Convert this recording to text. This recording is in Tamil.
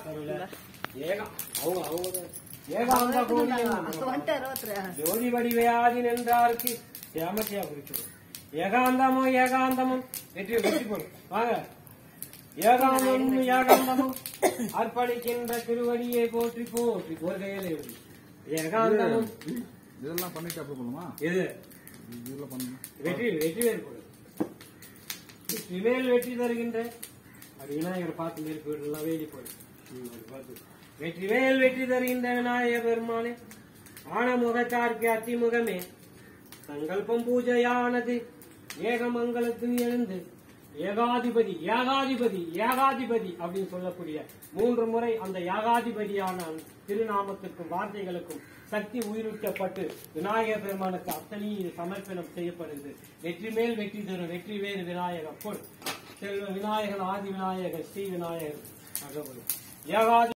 கருள ஏகம் அவங்க அவங்க ஏகாந்த கோடி வந்துட்டு அறுபத்தி ஜோதி வடிவையாதி நின்றாருக்கு சேமத்தியா குறிச்சது ஏகாந்தமும் ஏகாந்தமும் வெற்றி வெற்றி போடும் வாங்க ஏகாந்தமும் ஏகாந்தமும் அர்ப்பணிக்கின்ற திருவடியை போற்றி போற்றி ஒரு கையில எழுதி ஏகாந்தமும் இதெல்லாம் பண்ணிட்டு அப்புறம் பண்ணுமா இது இதெல்லாம் பண்ணணும் வெற்றி வெற்றி வேறு போடு வெற்றிவேல் வெற்றி தருகின்ற அது விநாயகர் பார்த்து மேல் போயிடலாம் வேலி போடு ம், அது பார்த்து வெற்றிவேல் வெற்றி தருகின்ற விநாயகர் பெருமானே ஆன முகத்தார்க்கு அத்திமுகமே சங்கல்பம் பூஜையானது ஏகமங்கலத்தில் எழுந்து ஏகாதிபதி ஏகாதிபதி ஏகாதிபதி அப்படின்னு சொல்லக்கூடிய மூன்று முறை அந்த ஏகாதிபதியான திருநாமத்திற்கும் வார்த்தைகளுக்கும் சக்தி உயிரூட்டப்பட்டு விநாயகர் பெருமானுக்கு அத்தனையும் சமர்ப்பணம் செய்யப்படுகிறது வெற்றி மேல் வெற்றி தரும் வெற்றி வேறு விநாயகர் பொன் செல்வ விநாயகன் ஆதி விநாயகர் ஸ்ரீ விநாயகர் அகவல் ஏகாதி